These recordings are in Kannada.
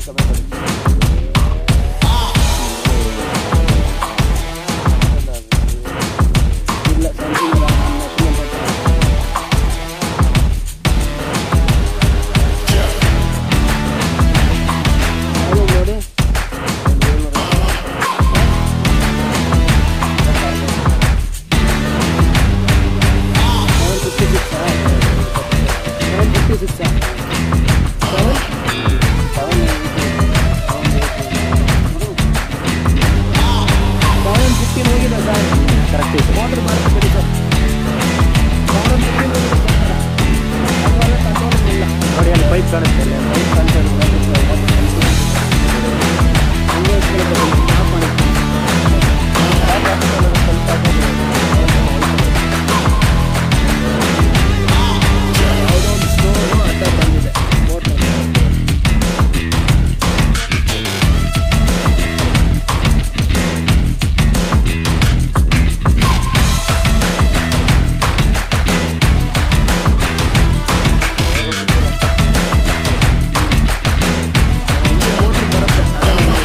ಇಲ್ಲ something ಇಲ್ಲ, ನಮ್ಮ machine ಅಂತ ಹೇಳ್ತಾರೆ. ಅದು ನೋಡಿ seven fifty six seven fifty six seven seven seven fifteen ಹೋಗಿದೆ ಸರ್ ಕರೆಕ್ಟ್ ಇದೆ ವಾಟರ್ ಮಾಡ್ತೀವಿ ಸರ್ ಸೆವೆನ್ ಫಿಫ್ಟೀನ್ ಹೋಗಿದೆ ಸರ್ ಕಂಟ್ರೋಲ್ ಇಲ್ಲ ನೋಡಿ ಅಲ್ಲಿ ಪೈಪ್ ಕಾಣಿಸ್ತಾ ಇಲ್ಲ ಪೈಪ್ ಕಾಣಿಸ್ತಾ ಇಲ್ಲ ಹಂಗೆ ಇಟ್ಕೊಳ್ಬೇಕು, ಸ್ಟಾಪ್ ಮಾಡಿ. ಸ್ಟಾಪ್ ಹಾಕ್ಕೊಂಡು ಸ್ವಲ್ಪ ಯಾವುದೋ ಒಂದು ಸ್ಟೋರು ಅಡ್ಡ ಬಂದಿದೆ ಮೋಟ್ರ್ ಮೋಟ್ರ್ ಬರುತ್ತೆ ಅದನ್ನ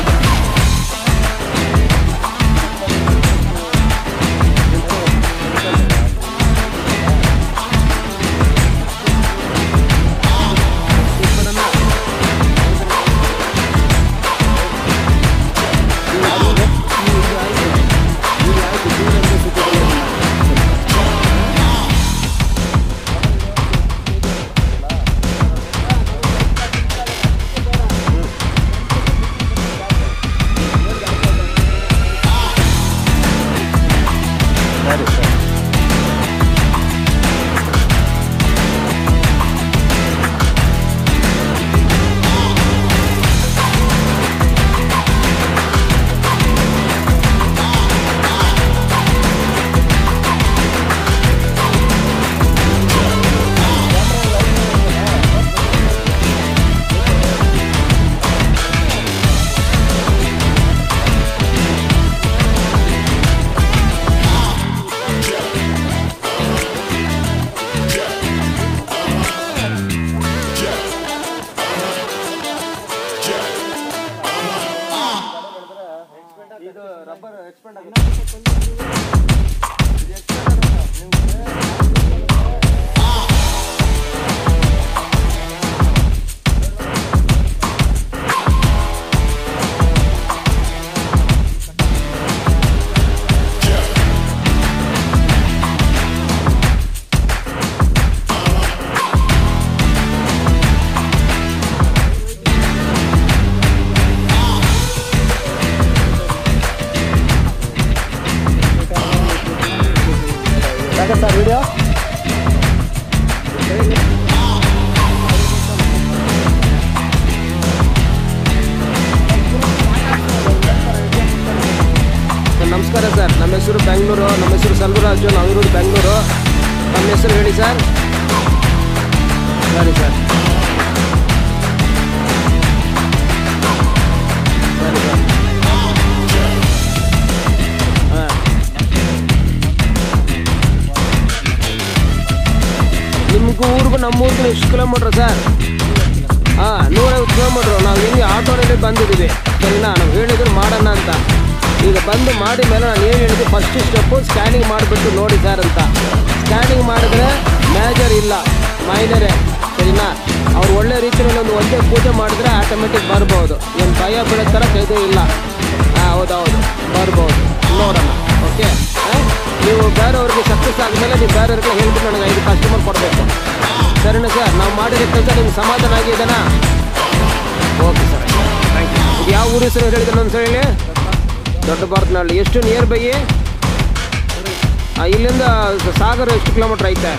ಸರಿ ಸರಿ ಇದು ರಬ್ಬರ್ ಎಕ್ಸ್ಪೆಂಡ್ ಆಗುತ್ತೆ ಯಾಕೆ ಸರ್ ವಿಡಿಯೋ ನಮಸ್ಕಾರ ಸರ್ ನಮ್ಮ ಹೆಸರು ಬೆಂಗಳೂರು ನಮ್ಮ ಹೆಸರು ಸಲ್ವರಾಜು ನಾವಿರೋದು ಬೆಂಗಳೂರು ನಮ್ಮ ಹೆಸರು ಹೇಳಿ ಸರ್ ಸರಿ ಸರ್ ಸರಿ ಸರ್ ಹಾಂ ನಿಮ್ಗೆ ಊರಿಗೂ ನಮ್ಮ ಊರಿಗೂ ಎಷ್ಟು ಕಿಲೋಮೀಟ್ರ್ ಸರ್ ಹಾಂ ನೂರೈವತ್ತು ಕಿಲೋಮೀಟ್ರು ನಾವು ಹಿಂಗೆ ಆಟೋನಲ್ಲಿ ಬಂದಿದ್ದೀವಿ ಸರಿನಾ ನಾವು ಹೇಳಿದ್ರು ಮಾಡೋಣ ಅಂತ ಈಗ ಬಂದು ಮಾಡಿ ಮೇಲೆ ನಾನು ಏನು ಹೇಳಿದ್ದೆ ಫಸ್ಟ್ ಸ್ಟೆಪ್ಪು ಸ್ಕ್ಯಾನಿಂಗ್ ಮಾಡಿಬಿಟ್ಟು ನೋಡಿ ಸರ್ ಅಂತ ಸ್ಕ್ಯಾನಿಂಗ್ ಮಾಡಿದ್ರೆ ಮೇಜರ್ ಇಲ್ಲ ಮೈನರೇ ಸರಿನಾ ಅವ್ರು ಒಳ್ಳೆ ರೀತಿಯಲ್ಲಿ ಒಂದು ಒಂದೇ ಪೂಜೆ ಮಾಡಿದ್ರೆ ಆಟೋಮೆಟಿಕ್ ಬರ್ಬೋದು ಏನು ಭಯ ಬೀಳೋ ಥರ ಇದು ಇಲ್ಲ ಹಾಂ ಹೌದೌದು ಬರ್ಬೋದು ನೋಡೋಣ ಓಕೆ ನೀವು ಬೇರೆಯವ್ರಿಗೆ ಸಕ್ಸಸ್ ಆದಮೇಲೆ ನೀವು ಬೇರೆಯವ್ರಿಗೆ ಹೇಳ್ಬಿಟ್ಟು ನನಗೆ ಐದು ಕಸ್ಟಮರ್ ಕೊಡಬೇಕು ಸರಿನಾ ಸರ್ ನಾವು ಮಾಡಿರೋ ಕೆಲಸ ನಿಮ್ಗೆ ಸಮಾಧಾನ ಆಗಿದೆನಾ ಓಕೆ ಸರ್ ಥ್ಯಾಂಕ್ ಯು ಇದು ಯಾವ ಊರು ಹೆಸರು ಹೇಳಿದ್ರೆ ಒಂದು ಹೇಳಿ ದೊಡ್ಡ ಭಾರತನಹಳ್ಳಿ ಎಷ್ಟು ನಿಯರ್ ಬೈ ಇಲ್ಲಿಂದ ಸಾಗರ ಎಷ್ಟು ಕಿಲೋಮೀಟ್ರ್ ಐತೆ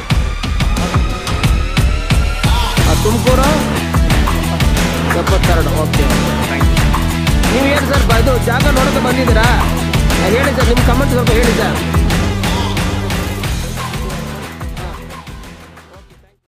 ಆ, ತುಮಕೂರು ಎಪ್ಪತ್ತೆರಡು ಓಕೆ ಓಕೆ ನೀವು ಏನು ಸರ್ ಇದು ಜಾಗ ನೋಡೋಕೆ ಬಂದಿದ್ದೀರಾ ಆ, ಹೇಳಿ ಸರ್ ನಿಮ್ಮ ಕಮೆಂಟ್ ಸ್ವಲ್ಪ ಹೇಳಿ ಸರ್